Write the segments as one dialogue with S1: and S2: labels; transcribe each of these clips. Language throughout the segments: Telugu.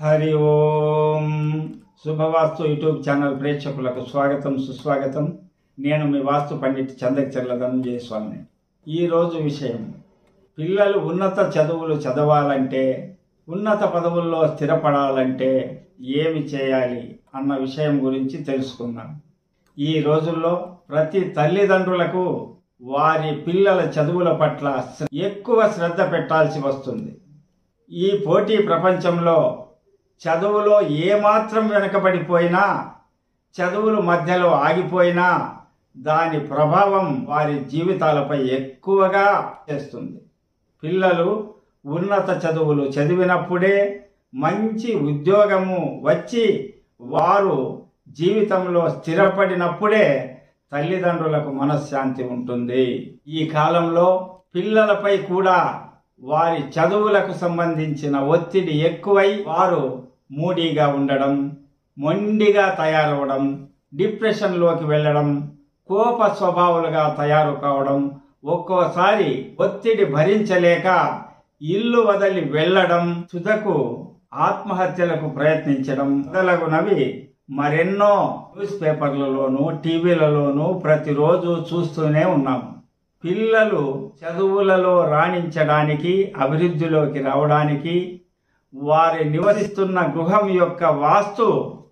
S1: హరి ఓం శుభవాస్తు యూట్యూబ్ ఛానల్ ప్రేక్షకులకు స్వాగతం సుస్వాగతం నేను మీ వాస్తు పండిట్ చందకచర్ల ధనంజయ స్వామిని ఈరోజు విషయం పిల్లలు ఉన్నత చదువులు చదవాలంటే ఉన్నత పదవుల్లో స్థిరపడాలంటే ఏమి చేయాలి అన్న విషయం గురించి తెలుసుకుందాం ఈ రోజుల్లో ప్రతి తల్లిదండ్రులకు వారి పిల్లల చదువుల పట్ల ఎక్కువ శ్రద్ధ పెట్టాల్సి వస్తుంది ఈ పోటీ ప్రపంచంలో చదువులో ఏమాత్రం వెనకబడిపోయినా చదువులు మధ్యలో ఆగిపోయినా దాని ప్రభావం వారి జీవితాలపై ఎక్కువగా చేస్తుంది పిల్లలు ఉన్నత చదువులు చదివినప్పుడే మంచి ఉద్యోగము వచ్చి వారు జీవితంలో స్థిరపడినప్పుడే తల్లిదండ్రులకు మనశ్శాంతి ఉంటుంది ఈ కాలంలో పిల్లలపై కూడా వారి చదువులకు సంబంధించిన ఒత్తిడి ఎక్కువై వారు మూడీగా ఉండడం మొండిగా తయారవడం డిప్రెషన్లోకి వెళ్ళడం కోప స్వభావాలుగా తయారు కావడం ఒక్కోసారి ఒత్తిడి భరించలేక ఇల్లు వదిలి వెళ్ళడం తుదకు ఆత్మహత్యలకు ప్రయత్నించడం మొదలగునవి మరెన్నో న్యూస్ పేపర్లలోనూ టీవీలలోనూ ప్రతిరోజు చూస్తూనే ఉన్నాము పిల్లలు చదువులలో రాణించడానికి అభివృద్ధిలోకి రావడానికి వారి నివసిస్తున్న గృహం యొక్క వాస్తు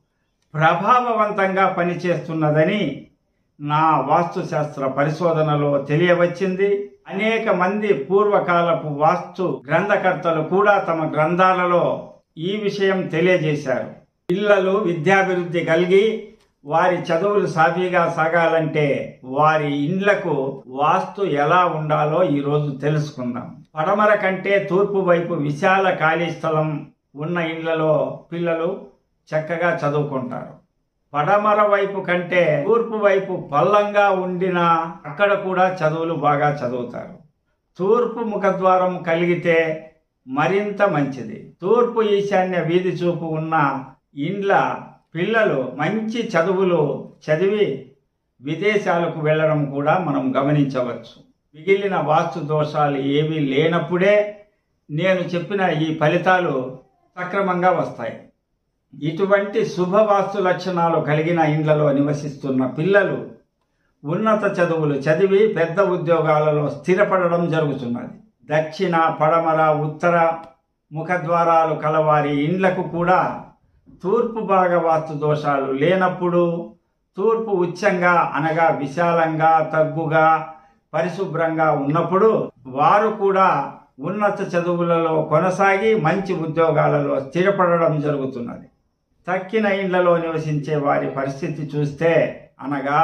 S1: ప్రభావవంతంగా పనిచేస్తున్నదని నా వాస్తుశాస్త్ర పరిశోధనలో తెలియవచ్చింది అనేక మంది పూర్వకాలపు వాస్తు గ్రంథకర్తలు కూడా తమ గ్రంథాలలో ఈ విషయం తెలియజేశారు పిల్లలు విద్యాభివృద్ధి కలిగి వారి చదువులు సాఫీగా సాగాలంటే వారి ఇండ్లకు వాస్తు ఎలా ఉండాలో ఈరోజు తెలుసుకుందాం పడమర కంటే తూర్పు వైపు విశాల ఖాళీ స్థలం ఉన్న ఇండ్లలో పిల్లలు చక్కగా చదువుకుంటారు పడమర వైపు కంటే తూర్పు వైపు పల్లంగా ఉండిన అక్కడ కూడా చదువులు బాగా చదువుతారు తూర్పు ముఖద్వారం కలిగితే మరింత మంచిది తూర్పు ఈశాన్య వీధి చూపు ఉన్న ఇండ్ల పిల్లలు మంచి చదువులు చదివి విదేశాలకు వెళ్ళడం కూడా మనం గమనించవచ్చు మిగిలిన వాస్తు దోషాలు ఏమీ లేనప్పుడే నేను చెప్పిన ఈ ఫలితాలు సక్రమంగా వస్తాయి ఇటువంటి శుభవాస్తు లక్షణాలు కలిగిన ఇండ్లలో నివసిస్తున్న పిల్లలు ఉన్నత చదువులు చదివి పెద్ద ఉద్యోగాలలో స్థిరపడడం జరుగుతున్నది దక్షిణ పడమర ఉత్తర ముఖద్వారాలు కలవారి ఇండ్లకు కూడా తూర్పు భాగ వాస్తు దోషాలు లేనప్పుడు తూర్పు ఉచ్చంగా అనగా విశాలంగా తగ్గుగా పరిశుభ్రంగా ఉన్నప్పుడు వారు కూడా ఉన్నత చదువులలో కొనసాగి మంచి ఉద్యోగాలలో స్థిరపడడం జరుగుతున్నది తక్కిన ఇండ్లలో నివసించే వారి పరిస్థితి చూస్తే అనగా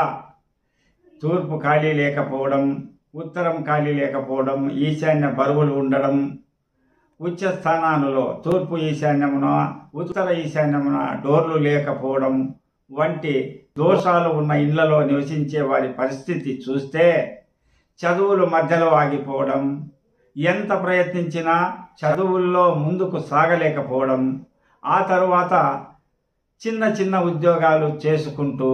S1: తూర్పు ఖాళీ లేకపోవడం ఉత్తరం ఖాళీ లేకపోవడం ఈశాన్య బరువులు ఉండడం ఉచ్చ స్థానాలలో తూర్పు ఈశాన్యమున ఉత్తర ఈశాన్యమున డోర్లు లేకపోవడం వంటి దోషాలు ఉన్న ఇళ్లలో నివసించే వారి పరిస్థితి చూస్తే చదువులు మధ్యలో ఆగిపోవడం ఎంత ప్రయత్నించినా చదువుల్లో ముందుకు సాగలేకపోవడం ఆ తరువాత చిన్న చిన్న ఉద్యోగాలు చేసుకుంటూ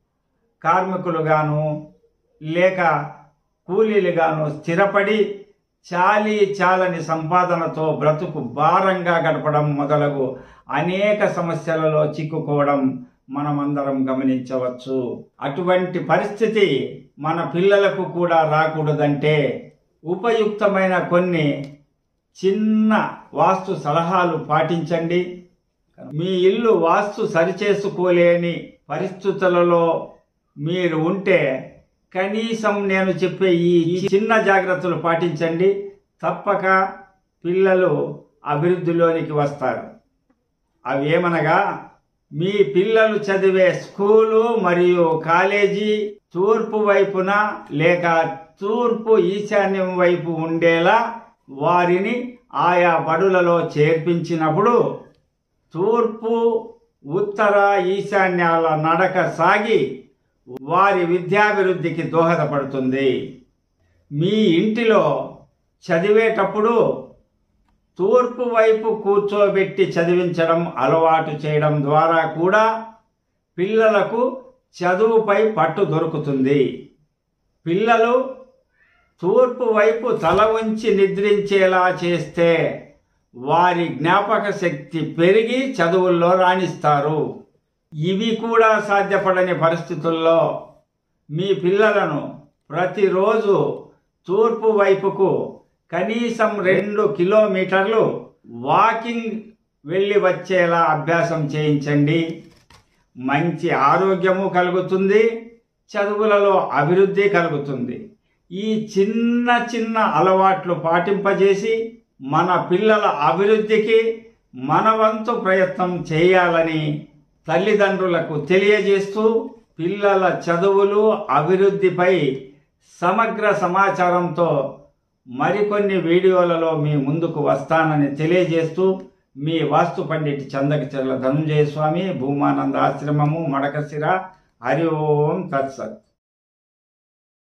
S1: కార్మికులుగాను లేక కూలీలుగాను స్థిరపడి చాలీ చాలని సంపాదనతో బ్రతుకు భారంగా గడపడం మొదలగు అనేక సమస్యలలో చిక్కుకోవడం మనమందరం గమనించవచ్చు అటువంటి పరిస్థితి మన పిల్లలకు కూడా రాకూడదంటే ఉపయుక్తమైన కొన్ని చిన్న వాస్తు సలహాలు పాటించండి మీ ఇల్లు వాస్తు సరిచేసుకోలేని పరిస్థితులలో మీరు ఉంటే కనీసం నేను చెప్పే ఈ చిన్న జాగ్రత్తలు పాటించండి తప్పక పిల్లలు అభివృద్ధిలోనికి వస్తారు అవి ఏమనగా మీ పిల్లలు చదివే స్కూలు మరియు కాలేజీ తూర్పు వైపున లేక తూర్పు ఈశాన్యం వైపు ఉండేలా వారిని ఆయా బడులలో చేర్పించినప్పుడు తూర్పు ఉత్తర ఈశాన్యాల నడక సాగి వారి విద్యాభివృద్ధికి దోహదపడుతుంది మీ ఇంటిలో చదివేటప్పుడు తూర్పు వైపు కూర్చోబెట్టి చదివించడం అలవాటు చేయడం ద్వారా కూడా పిల్లలకు చదువుపై పట్టు దొరుకుతుంది పిల్లలు తూర్పు వైపు తల ఉంచి నిద్రించేలా చేస్తే వారి జ్ఞాపక శక్తి పెరిగి చదువుల్లో రాణిస్తారు ఇవి కూడా సాధ్యపడని పరిస్థితుల్లో మీ పిల్లలను ప్రతిరోజు తూర్పు వైపుకు కనీసం రెండు కిలోమీటర్లు వాకింగ్ వెళ్ళి వచ్చేలా అభ్యాసం చేయించండి మంచి ఆరోగ్యము కలుగుతుంది చదువులలో అభివృద్ధి కలుగుతుంది ఈ చిన్న చిన్న అలవాట్లు పాటింపజేసి మన పిల్లల అభివృద్ధికి మన వంతు ప్రయత్నం చేయాలని తల్లిదండ్రులకు తెలియజేస్తూ పిల్లల చదువులు అభివృద్ధిపై సమగ్ర సమాచారంతో మరికొన్ని వీడియోలలో మీ ముందుకు వస్తానని తెలియజేస్తూ మీ వాస్తు పండిట్ చందకచర్ల ధనుంజయ స్వామి భూమానంద ఆశ్రమము మడకశిర హరి ఓం తత్సత్